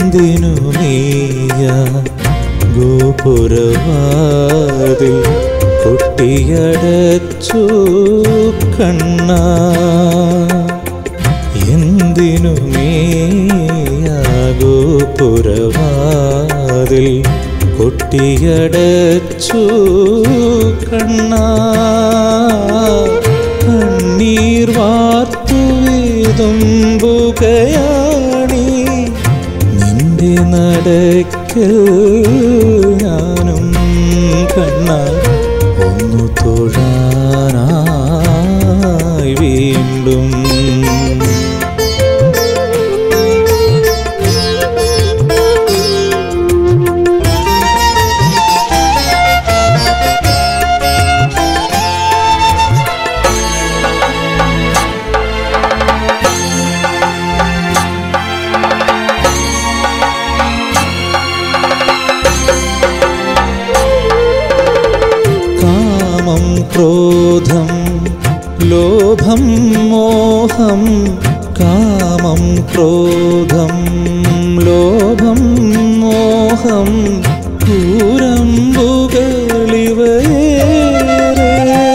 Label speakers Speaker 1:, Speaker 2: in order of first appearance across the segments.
Speaker 1: എന്തിനു നീയ ഗോപുരവാതിൽ കൊട്ടിയടച്ചു കണ്ണ എന്തിനു നീയ ഗോപുരവാതിൽ കൊട്ടിയടച്ചു കണ്ണ കണ്ണീർ വാർത്തു വേതുമ്പുകയാണി നിന്റെ നടക്കൽ ഞാനും കണ്ണ ഒന്നു തൊഴാനായി വീണ്ടും കാമം ക്രോധം ലോഭം മോഹം കാമം ക്രോധം ലോഭം മോഹം കൂരമ്പുകളിവയേറെ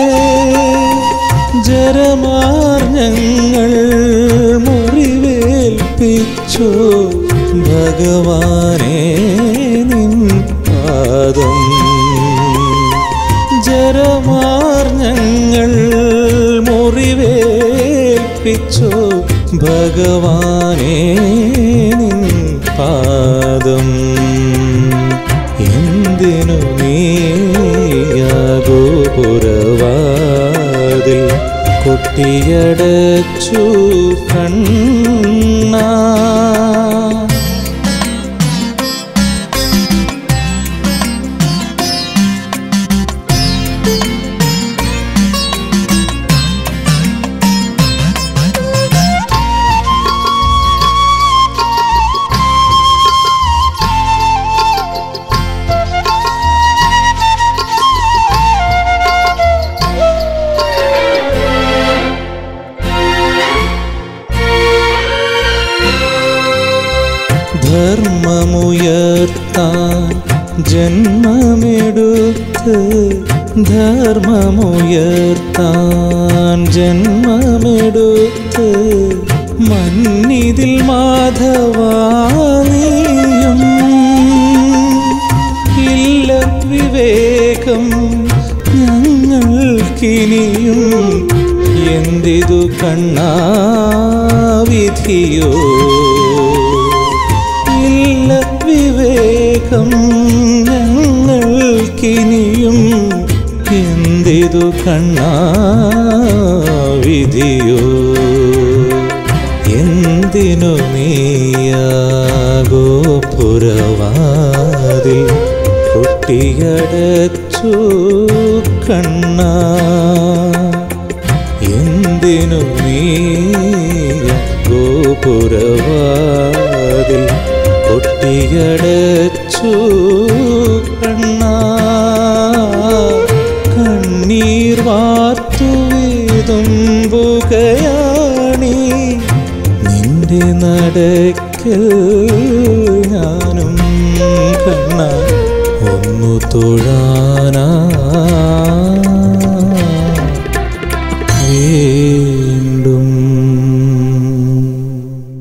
Speaker 1: ജരമാർഞ്ഞങ്ങൾ മുറിവേൽപ്പിച്ചു ഭഗവാനെ നിൻ പാദം ജരമാർഞ്ഞങ്ങൾ മുറിവേൽപ്പിച്ചു ഭഗവാനെ നിൻ പാദം എന്തിനു നീയാഗോപുരവാതിൽ കൊട്ടിയടച്ചു കണ്ണ ധർമ്മമുയർത്താൻ ജന്മമെടുത്ത് ധർമ്മമുയർത്താൻ ജന്മമെടുത്ത് മന്നിതിൽ മാധവാനിയും ഇല്ല വിവേകം ഞങ്ങൾക്കിനിയും എന്തിതു കണ്ണാവിധിയോ ഇല്ല വിവേകം ഞങ്ങൾക്കിനിയും എന്തിതു കണ്ണാവിധിയോ എന്തിനു നീയാകോ പുരവാതിൽ കൊട്ടിയടച്ചു കണ്ണ എന്തിനു നീയ ഗോപുരവാതിൽ കൊട്ടിയടച്ചു കണ്ണ കണ്ണീർ വാർത്തു വീതുമ്പുകയാണി നിന്റെ നടക്കൽ ഞാനും കണ്ണ ഒന്നു തൊഴാനാ വീണ്ടും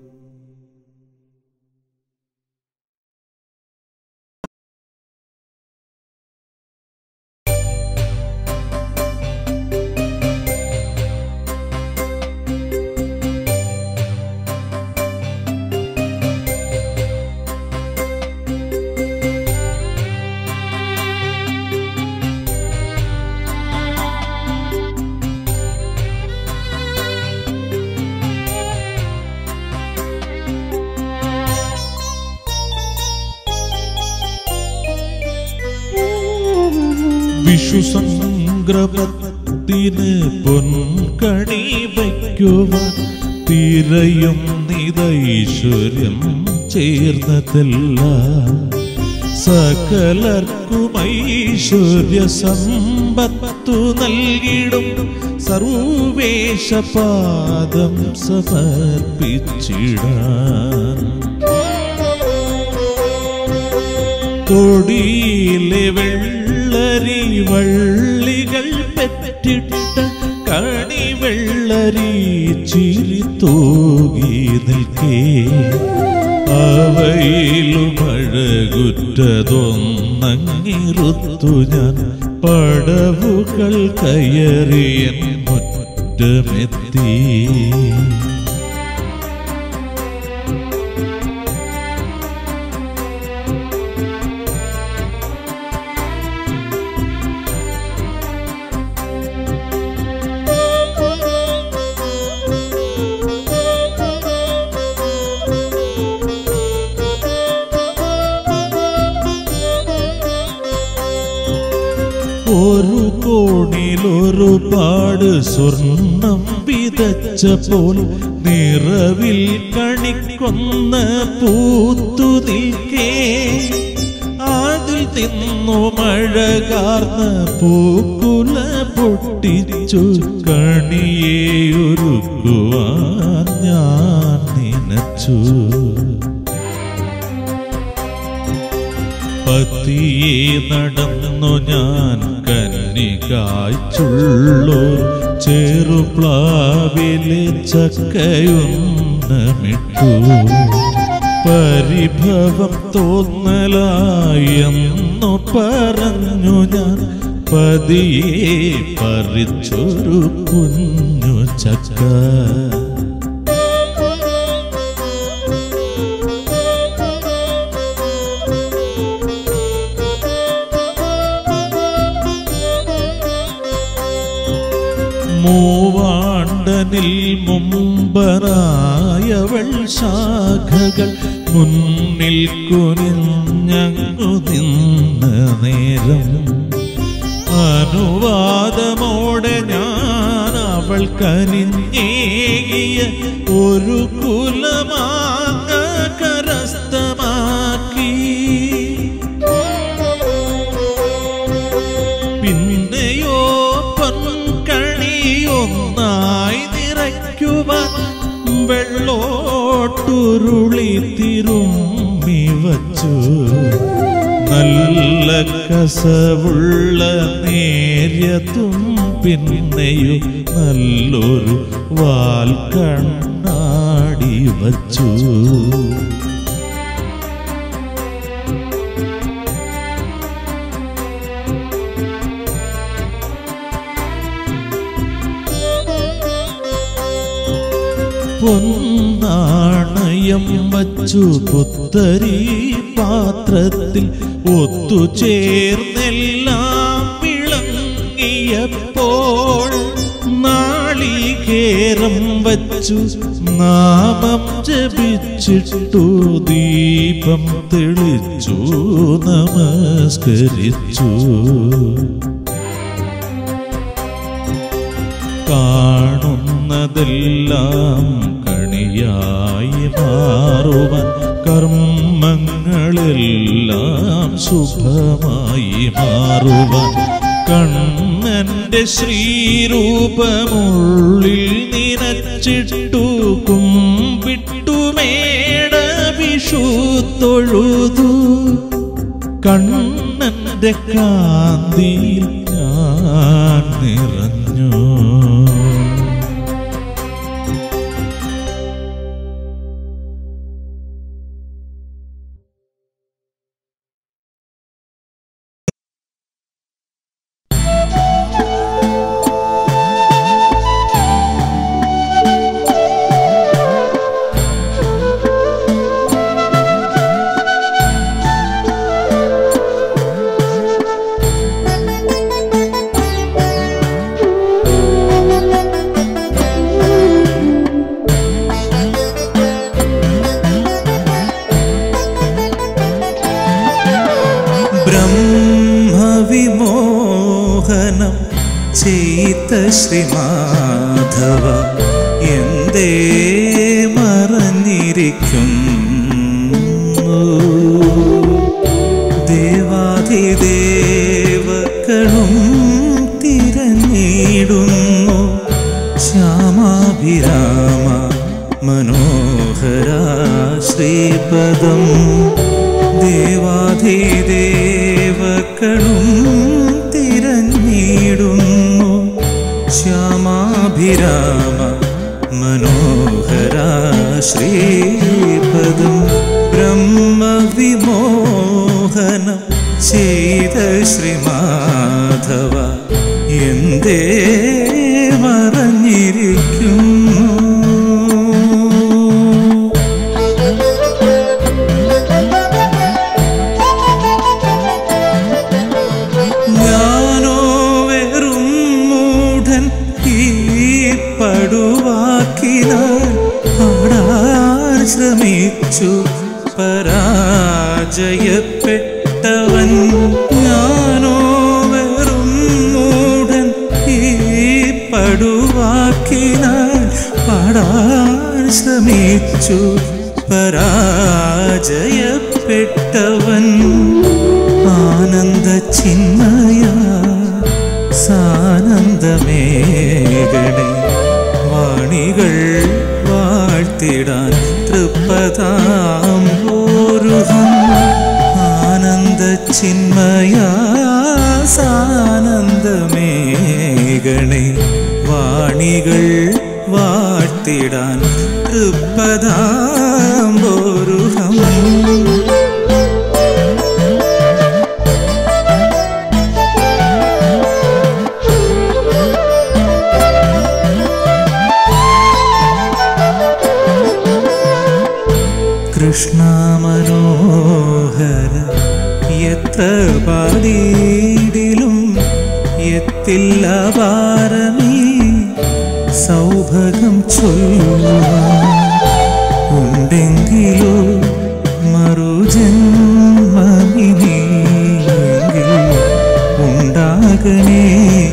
Speaker 2: വിഷുസംഗ്രമത്തിന് പൊൻകണി വയ്ക്കുവാൻ തിരയും നിതൈശ്വര്യം ചേർന്നതല്ല സകലർക്കും ഐശ്വര്യ സമ്പത്തു നൽകിടും സർവേശപാദം സമർപ്പിച്ചിടാൻ കൊടിയിലെ വെള്ളരി വള്ളികൾ പെറ്റിട്ട കണി വെള്ളരി ചിരി തൂകി നിൽക്കേ അവയിലും അഴകുറ്റതൊന്നങ്ങിറുത്തു ഞാൻ പടവുകൾ കയറിയൻ മുറ്റമെത്തി ഒരു കോണിലൊരു പാട് സ്വർണം വിതച്ചപ്പോൾ നിറവിൽ കണിക്കൊന്ന പൂത്തു നിൽക്കേ അതിൽ തിന്നു മഴകാർന്ന പൂക്കുല പൊട്ടിച്ചു കണിയേയൊരുക്കുവാൻ ഞാൻ നനച്ചു പതിയെ നടന്നു ഞാൻ കന്നികായ്ച്ചുള്ളു ചെറുപ്ലാവിലെ ചക്കയുന്നമിട്ടു പരിഭവം തോന്നലായെന്നു പറഞ്ഞു ഞാൻ പതിയെ പറിച്ചൊരു കുഞ്ഞു ചക്ക മൂവാണ്ടനിൽ മുമ്പനായവൾ ശാഖകൾ മുന്നിൽ കുനിഞ്ഞങ്ങു നിന്ന നേരം അനുവാദമോടെ ഞാൻ അവൾ കനിഞ്ഞേകിയ ഒരു കുലമാങ്ങ കരസ്ഥമാക്കി പിന്നെയോ പൊൻകണിയൊന്നായി നിറയ്ക്കുവാൻ വെള്ളോട്ടുരുളി തിരുമ്മി വച്ചു നല്ല കസവുള്ള നേര്യതും പിന്നെയും നല്ലൊരു വാൽ കണ്ണാടി വച്ചു പൊന്നാണയം വച്ചു പുത്തരി പാത്രത്തിൽ ഒത്തുചേർന്നെല്ലാം വിളങ്ങിയപ്പോൾ നാളികേരം വച്ചു നാമം ജപിച്ചിട്ടു ദീപം തെളിച്ചു നമസ്കരിച്ചു കാണുന്നതെല്ലാം കണിയായി മാറുവാൻ കർമ്മങ്ങളെല്ലാം ശുഭമായി മാറുവാൻ കണ്ണന്റെ ശ്രീരൂപമുള്ളിൽ നിനച്ചിട്ടു കുമ്പിട്ടു മേട വിഷു തൊഴുതു കണ്ണന്റെ കാന്തിയിൽ ഞാൻ നിറഞ്ഞു
Speaker 1: ബ്രഹ്മവിമോഹനം ചെയ്ത ശ്രീമാധവ എന്തേ മറഞ്ഞിരിക്കും ദേവാധിദേവക്കളും തിരഞ്ഞിടുന്നു ശ്യാമാഭിരാമ മനോഹര ശ്രീപദം ദേവാധിദേവക്കളും തിരഞ്ഞിടുന്നു ശ്യാമാഭിരാമ മനോഹര ശ്രീപദം ബ്രഹ്മവിമോഹനം ചെയ്ത ശ്രീമാധവ എന്തേ മറഞ്ഞിരിക്കുന്നു ഞാനോ വെറും മൂഢൻ ഈ പടുവാക്കിനാൽ പാടാൻ ശ്രമിച്ചു പരാജയപ്പെട്ടവൻ ഞാനോ വെറും മൂഢൻ ഈ പടുവാക്കിനാൽ പാടാൻ ശ്രമിച്ചു പരാജയപ്പെട്ടവൻ ആനന്ദ ചിന്മയ സാനന്ദമേകണേ വാണികൾ വാഴ്ത്തിടാൻ തൃപ്പതാം ഓരുഹം ആനന്ദ ചിന്മയ സാനന്ദമേകണേ വാണികൾ വാഴ്ത്തിടാൻ തൃപ്പതാം ഓരുഹം കൃഷ്ണ മനോഹര എത്ര പാടിയിടിലും എത്തില്ല പാരമീ സൗഭഗം ചൊല്ലുവാൻ ഉണ്ടെങ്കിലോ മറുജന്മമിനിയെങ്കിൽ ഉണ്ടാകണേ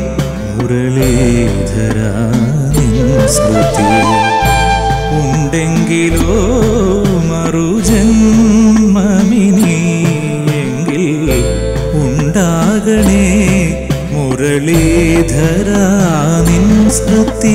Speaker 1: മുരളീധര നിൻ സ്മൃതി ഉണ്ടെങ്കിലോ മറുജന്മമിനിയെങ്കിൽ ഉണ്ടാകണേ മുരളീധര നിൻ സ്മൃതി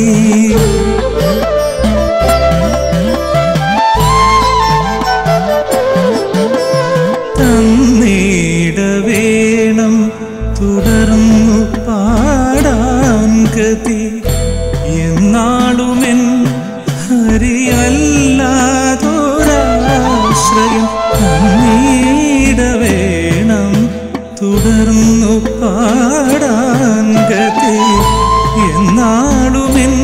Speaker 1: തന്നീട വേണം തുടർന്നു പാടാൻ ഗതി എന്നാളുമെൻ ഹരിയല്ലാതൊരാശ്രയം തന്നീട വേണം തുടർന്നു പാടാൻ ഗതി എന്നാളുമെൻ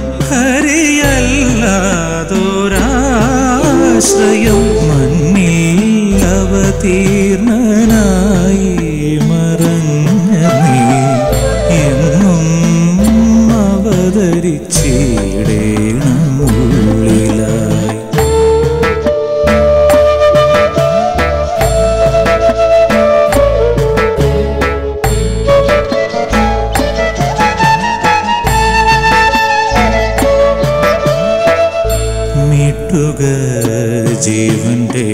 Speaker 1: ഹരിയല്ലാതൊരാശ്രയം മണ്ണിൽ അവതീർണനായി മറഞ്ഞ നീ എന്നും അവതരിച്ചിടേണം ഉള്ളിലായി മീട്ടുക ജീവന്റെ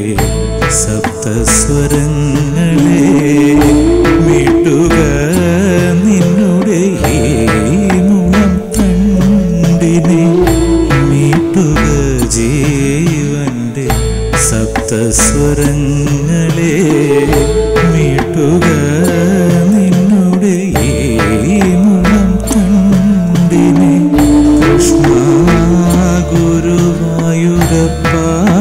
Speaker 1: സപ്തസ്വരങ്ങളെ മീട്ടുക നിന്നുടെ ഈ മുളം തണ്ടിനെ മീട്ടുക ജീവന്റെ സപ്തസ്വരങ്ങളെ മീട്ടുക നിന്നുടെ ഈ മുളം തണ്ടിനെ കൃഷ്ണ ഗുരുവായൂരപ്പ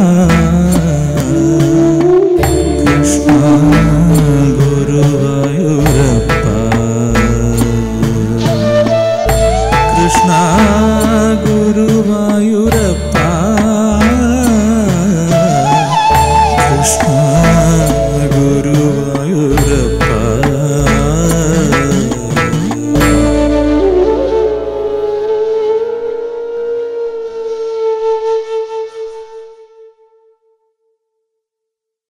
Speaker 1: കൃഷ്ണ ഗുരുവായൂരപ്പ കൃഷ്ണ ഗുരുവായൂരപ്പ